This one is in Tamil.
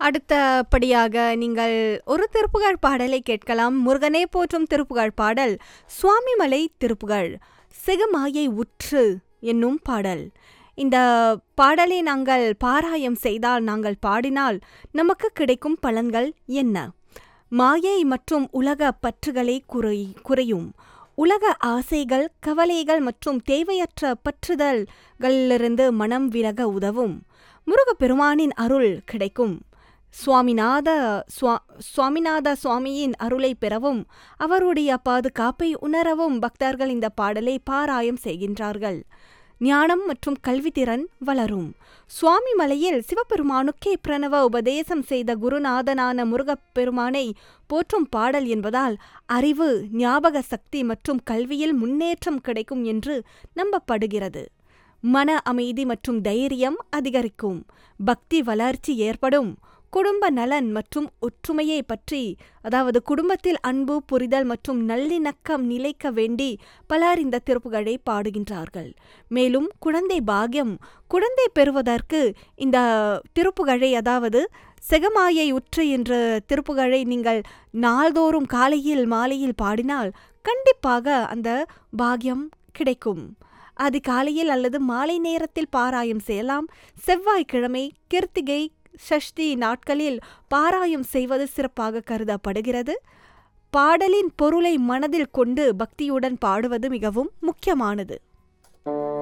அடுத்தபடியாக நீங்கள் ஒரு திருப்புகழ் பாடலை கேட்கலாம் முருகனே போற்றும் திருப்புகழ் பாடல் சுவாமிமலை திருப்புகழ் சிகமாயை உற்று என்னும் பாடல் இந்த பாடலை நாங்கள் பாராயம் செய்தால் நாங்கள் பாடினால் நமக்கு கிடைக்கும் பலன்கள் என்ன மாயை மற்றும் உலக பற்றுகளை குறை குறையும் உலக ஆசைகள் கவலைகள் மற்றும் தேவையற்ற பற்றுதல்களிலிருந்து மனம் விலக உதவும் முருகப்பெருமானின் அருள் கிடைக்கும் சுவாமிநாத சுவா சுவாமிநாத சுவாமியின் அருளை பெறவும் அவருடைய பாதுகாப்பை உணரவும் பக்தர்கள் இந்த பாடலை பாராயம் செய்கின்றார்கள் ஞானம் மற்றும் கல்வித்திறன் வளரும் சுவாமி மலையில் சிவபெருமானுக்கே பிரணவ உபதேசம் செய்த குருநாதனான முருகப்பெருமானை போற்றும் பாடல் என்பதால் அறிவு ஞாபக சக்தி மற்றும் கல்வியில் முன்னேற்றம் கிடைக்கும் என்று நம்பப்படுகிறது மன அமைதி மற்றும் தைரியம் அதிகரிக்கும் பக்தி வளர்ச்சி ஏற்படும் குடும்ப நலன் மற்றும் ஒற்றுமையை பற்றி அதாவது குடும்பத்தில் அன்பு புரிதல் மற்றும் நல்லிணக்கம் நிலைக்க வேண்டி பலர் இந்த திருப்புகழை பாடுகின்றார்கள் மேலும் குழந்தை பாக்கியம் குழந்தை பெறுவதற்கு இந்த திருப்புகழை அதாவது செகமாயை உற்று என்ற திருப்புகழை நீங்கள் நாள்தோறும் காலையில் மாலையில் பாடினால் கண்டிப்பாக அந்த பாக்கியம் கிடைக்கும் அது காலையில் அல்லது மாலை நேரத்தில் பாராயம் செய்யலாம் செவ்வாய்க்கிழமை கிருத்திகை சஷ்டி நாட்களில் பாராயம் செய்வது சிறப்பாக கருதப்படுகிறது பாடலின் பொருளை மனதில் கொண்டு பக்தியுடன் பாடுவது மிகவும் முக்கியமானது